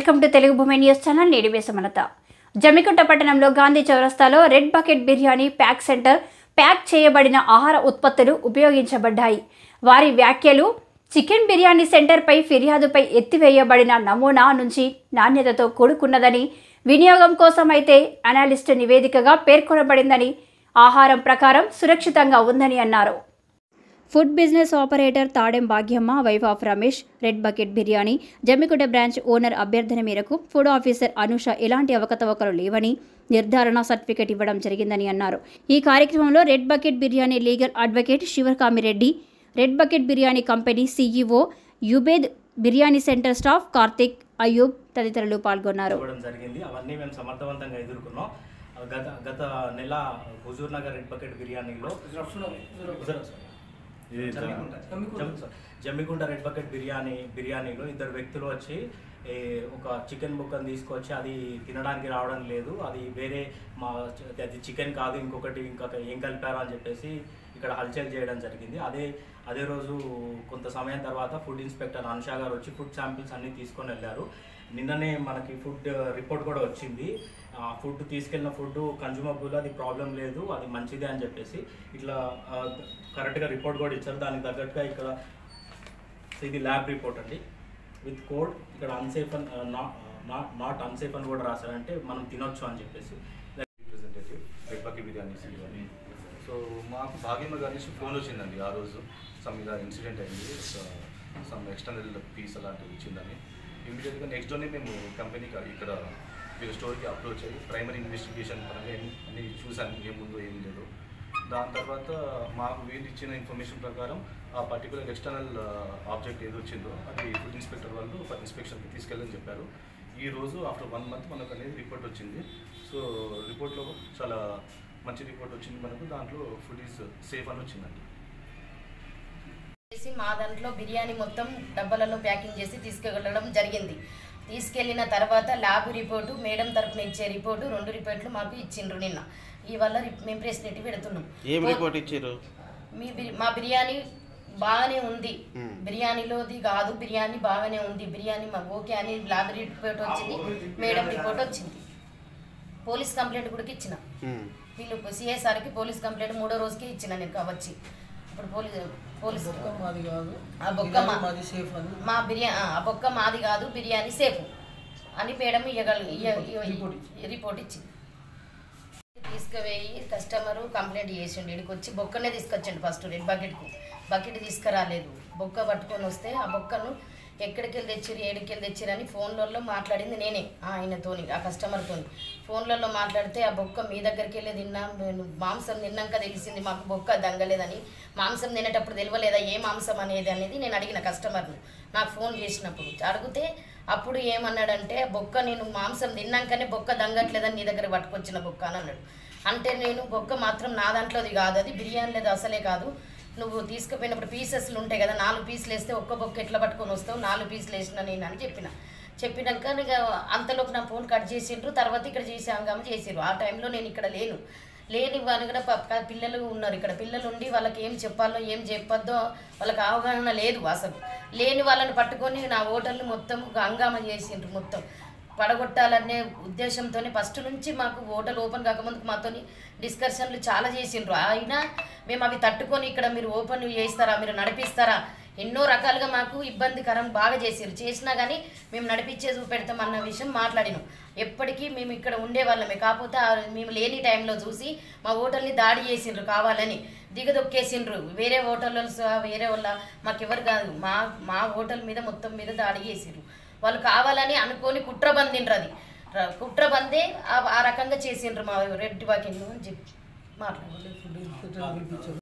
welcome to Telugu Bhoomi news channel నేడి వేసమనత జమ్మికుంట పట్టణంలో గాంధీ చౌరస్తాలో red bucket biryani pack centre pack చేయబడిన ఆహార ఉత్పత్తులు ఉపయోగించబడ్డాయి వారి వ్యాఖ్యలు చికెన్ బిర్యానీ సెంటర్పై ఫిర్యాదుపై ఎత్తివేయబడిన నమూనా నుంచి నాణ్యతతో కూడుకున్నదని వినియోగం కోసమైతే అనాలిస్ట్ నివేదికగా పేర్కొనబడిందని ఆహారం ప్రకారం సురక్షితంగా ఉందని అన్నారు food business operator Tadem Bhagyamma wife of Ramesh red bucket biryani Jammikunta branch owner అభ్యర్థన మేరకు ఫుడ్ ఆఫీసర్ అనుష ఎలాంటి అవకతవకలు లేవని నిర్ధారణ సర్టిఫికెట్ ఇవ్వడం జరిగిందని అన్నారు ఈ కార్యక్రమంలో red bucket biryani legal advocate Shivakamireddy red bucket biryani company CEO Yubed biryani centre staff Karthik Ayyub తదితరులు పాల్గొన్నారు ఇవ్వడం జరిగింది అవన్నీ మేము సమర్థవంతంగా ఎదుర్కొన్నాం గత గత నెల హుజూర్ నగర్ రెడ్ బకెట్ బిర్యానీలో హుజూర్- జమ్మికుంట జమ్- జమ్మికుంట రెడ్ బకెట్ బిర్యానీ బిర్యానీలో ఇద్దరు వ్యక్తులు వచ్చి ఏ, ఒక చికెన్ ముక్కను తీసుకొచ్చి అది తినడానికి రావడం లేదు అది వేరే మా అది చికెన్ కాదు ఇంకొకటి ఇంకొక ఏం కలిపారు అని చెప్పేసి ఇక్కడ హల్చల్ చేయడం జరిగింది అదే అదే రోజు కొంత సమయం తర్వాత ఫుడ్ ఇన్స్పెక్టర్ అనుషా గారు వచ్చి ఫుడ్ శాంపిల్స్ అన్నీ తీసుకొని వెళ్ళారు నిన్ననే మనకి ఫుడ్ రిపోర్ట్ కూడా వచ్చింది ఆ ఫుడ్ తీసుకెళ్ళిన ఫుడ్ కన్జ్యూమబుల్ అది ప్రాబ్లం లేదు అది మంచిదే అని చెప్పేసి ఇట్లా ఆ, కరెక్ట్గా రిపోర్ట్ కూడా ఇచ్చారు దానికి తగ్గట్టుగా ఇక్కడ ఇది ల్యాబ్ రిపోర్ట్ అండి విత్ కోడ్ ఇక్కడ అన్సేఫ్ అని నాట్ నాట్ అన్సేఫ్ అని కూడా రాశారంటే మనం తినొచ్చు అని చెప్పేసి రిప్రజెంటేటివ్ రెడ్ బకెట్ బిర్యానీ సీఈఓని సో మాకు భాగ్యమ్మ గారి నుంచి ఫోన్ వచ్చిందండి ఆ రోజు సమ్ ఇలా ఇన్సిడెంట్ అయింది సమ్ ఎక్స్టర్నల్ పీస్ అలాంటివి ఇచ్చిందని ఇమీడియట్గా నెక్స్ట్ డేనే మేము కంపెనీకి ఇక్కడ వీళ్ళ స్టోర్కి అప్రోచ్ అయ్యి ప్రైమరీ ఇన్వెస్టిగేషన్ పరంగా ఏం అన్ని చూసాను ఏముందో ఏం లేదు దాని తర్వాత మాకు వీళ్ళు ఇచ్చిన ఇన్ఫర్మేషన్ ప్రకారం ఆ పర్టికులర్ ఎక్స్టర్నల్ ఆబ్జెక్ట్ ఏది వచ్చిందో అది ఫుడ్ ఇన్స్పెక్టర్ వాళ్ళు ఫర్ ఇన్స్పెక్షన్కి తీసుకెళ్ళని చెప్పారు ఈ రోజు ఆఫ్టర్ వన్ మంత్ మనకు అనేది రిపోర్ట్ వచ్చింది సో రిపోర్ట్లో చాలా మంచి రిపోర్ట్ వచ్చింది మనకు దాంట్లో ఫుడ్ ఈజ్ సేఫ్ అని వచ్చిందండి చేసి మా దాంట్లో బిర్యానీ మొత్తం డబ్బాలలో ప్యాకింగ్ చేసి తీసుకెళ్ళడం జరిగింది తీసుకెళ్ళిన తర్వాత ల్యాబ్ రిపోర్టు మేడం తరపున ఇచ్చే రిపోర్టు రెండు రిపోర్ట్లు మాకు ఇచ్చిండ్రు నిన్న ఇవల్ల రి- మేము ప్రెస్ నెట్టి పెడుతున్నాం ఏం రిపోర్ట్ ఇచ్చారు మీ బిర్- మా బిర్యానీ బాగానే ఉంది బిర్యానీలోది కాదు బిర్యానీ బాగానే ఉంది బిర్యానీ మాకు ఓకే అని ల్యాబ్ రిపోర్ట్ వచ్చింది మేడం రిపోర్ట్ వచ్చింది పోలీస్ కంప్లైంట్ కూడా ఇచ్చిన వీళ్ళు సిఎస్ఆర్కి పోలీస్ కంప్లైంట్ మూడో రోజుకి ఇచ్చిన నేను కావచ్చి ఇప్పుడు పోలీస్ పోలీస్ మాది కాదు ఆ బొక్క మా- మాది సేఫ్ అని మా బిర్యానీ ఆ బొక్క మాది కాదు బిర్యానీ సేఫ్ అని మేడం ఇయ్యగల ఇయ్య- ఇయ్య- రిపోర్ట్ ఇచ్చింది తీసుకుపోయి కస్టమరు కంప్లైంట్ చేసిండు ఇక్కడికి వచ్చి బొక్కనే తీసుకొచ్చిండు ఫస్ట్ రెడ్ బకెట్కు బకెట్ తీసుకురాలేదు బొక్క పట్టుకొని వస్తే ఆ బొక్కను ఎక్కడికి వెళ్ళి తెచ్చిరు ఏడికి వెళ్ళి తెచ్చిరు అని ఫోన్లలో మాట్లాడింది నేనే ఆ ఆయనతోని ఆ కస్టమర్తోని ఫోన్లలో మాట్లాడితే ఆ బొక్క మీ దగ్గరికి వెళ్ళి తిన్నా నేను మాంసం తిన్నాక తెలిసింది మాకు బొక్క దంగలేదని మాంసం తినేటప్పుడు తెలియలేదా ఏ మాంసం అనేది అనేది నేను అడిగిన కస్టమర్ను నాకు ఫోన్ చేసినప్పుడు అడిగితే అప్పుడు ఏమన్నాడంటే బొక్క నేను మాంసం తిన్నాకనే బొక్క దంగట్లేదని నీ దగ్గర పట్టుకొచ్చిన బొక్క అని అన్నాడు అంటే నేను బొక్క మాత్రం నా దాంట్లోది కాదు అది బిర్యానీలేదు అసలే కాదు నువ్వు తీసుకుపోయినప్పుడు పీసెస్లు ఉంటాయి కదా నాలుగు పీసులు వేస్తే ఒక్క బొక్క ఎట్లా పట్టుకొని వస్తావు నాలుగు పీసులు వేసిన నేను అని చెప్పిన చెప్పినాక ఇక అంతలోపు నా ఫోన్ కట్ చేసిండ్రు తర్వాత ఇక్కడ చేసి హంగామ చేసిర్రు ఆ టైంలో నేను ఇక్కడ లేను లేని వాళ్ళు కూడా ప- ప- పిల్లలు ఉన్నారు ఇక్కడ పిల్లలు ఉండి వాళ్ళకి ఏం చెప్పాలో ఏం చెప్పొద్దో వాళ్ళకి అవగాహన లేదు అసలు లేని వాళ్ళని పట్టుకొని నా హోటల్ని మొత్తం హంగామా చేసిండ్రు మొత్తం పడగొట్టాలనే ఉద్దేశంతోనే ఫస్ట్ నుంచి మాకు హోటల్ ఓపెన్ కాకముందుకు మాతోని డిస్కషన్లు చాలా చేసిండ్రు అయినా మేము అవి తట్టుకొని ఇక్కడ మీరు ఓపెన్ చేస్తారా మీరు నడిపిస్తారా ఎన్నో రకాలుగా మాకు ఇబ్బందికరం బాగా చేసారు చేసినా కానీ మేము నడిపించే చూపెడతాం అన్న విషయం మాట్లాడినాం ఎప్పటికీ మేము ఇక్కడ ఉండేవాళ్ళమే కాకపోతే ఆ మేము లేని టైంలో చూసి మా హోటల్ని దాడి చేసిండ్రు కావాలని దిగదొక్కేసిండ్రు వేరే హోటల్లో సహా వేరే వాళ్ళ మాకెవరు కాదు మా మా హోటల్ మీద మొత్తం మీద దాడి చేసిండ్రు వాళ్ళు కావాలని అనుకొని కుట్ర బందిండ్రు అది ర- కుట్ర బందే ఆ- ఆ రకంగా చేసిండ్రు మా రెడ్ వాకింగ్ అని చెప్పి మాట్లాడారు ఫుడ్ ఇన్స్పెక్టర్ పిలిపించారు